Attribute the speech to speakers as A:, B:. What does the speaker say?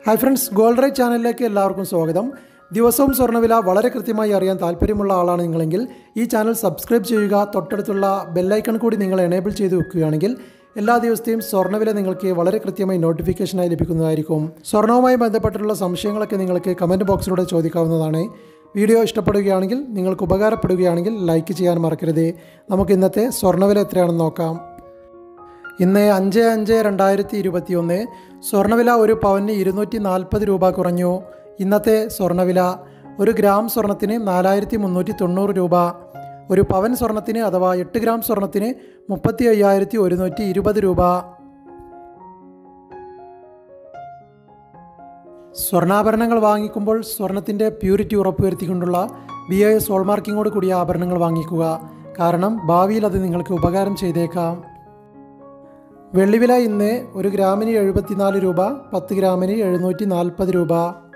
A: hi friends gold rate ചാനലിലേക്ക് എല്ലാവർക്കും സ്വാഗതം ദിവസവും സ്വർണ്ണവില വളരെ കൃത്യമായി അറിയാൻ താല്പര്യമുള്ള ആളാണ് നിങ്ങളെങ്കിൽ ഈ ചാനൽ സബ്സ്ക്രൈബ് ചെയ്യുക തൊട്ടടുത്തുള്ള ബെല്ലൈക്കൺ കൂടി നിങ്ങൾ എനേബിൾ ചെയ്ത് വെക്കുകയാണെങ്കിൽ എല്ലാ ദിവസത്തെയും സ്വർണ്ണവില നിങ്ങൾക്ക് വളരെ കൃത്യമായി നോട്ടിഫിക്കേഷനായി ലഭിക്കുന്നതായിരിക്കും സ്വർണ്ണവുമായി ബന്ധപ്പെട്ടിട്ടുള്ള സംശയങ്ങളൊക്കെ നിങ്ങൾക്ക് കമൻറ്റ് ബോക്സിലൂടെ ചോദിക്കാവുന്നതാണ് വീഡിയോ ഇഷ്ടപ്പെടുകയാണെങ്കിൽ നിങ്ങൾക്ക് ഉപകാരപ്പെടുകയാണെങ്കിൽ ലൈക്ക് ചെയ്യാൻ മറക്കരുത് നമുക്ക് ഇന്നത്തെ സ്വർണ്ണവില എത്രയാണെന്ന് നോക്കാം ഇന്ന് അഞ്ച് അഞ്ച് രണ്ടായിരത്തി ഇരുപത്തി ഒന്ന് സ്വർണ്ണവില ഒരു പവന് ഇരുന്നൂറ്റി നാൽപ്പത് രൂപ കുറഞ്ഞു ഇന്നത്തെ സ്വർണ്ണവില ഒരു ഗ്രാം സ്വർണത്തിന് നാലായിരത്തി മുന്നൂറ്റി തൊണ്ണൂറ് രൂപ ഒരു പവൻ സ്വർണത്തിന് അഥവാ എട്ട് ഗ്രാം സ്വർണത്തിന് മുപ്പത്തി അയ്യായിരത്തി ഒരുന്നൂറ്റി ഇരുപത് രൂപ സ്വർണ്ണാഭരണങ്ങൾ വാങ്ങിക്കുമ്പോൾ സ്വർണത്തിൻ്റെ പ്യൂരിറ്റി ഉറപ്പുവരുത്തിക്കൊണ്ടുള്ള ബി ഐ എസ് ഹോൾമാർക്കിങ്ങോട് കൂടിയ ആഭരണങ്ങൾ വാങ്ങിക്കുക കാരണം ഭാവിയിൽ അത് നിങ്ങൾക്ക് ഉപകാരം ചെയ്തേക്കാം വെള്ളിവില ഇന്ന് ഒരു ഗ്രാമിന് എഴുപത്തിനാല് രൂപ പത്ത് ഗ്രാമിന് എഴുന്നൂറ്റി നാൽപ്പത് രൂപ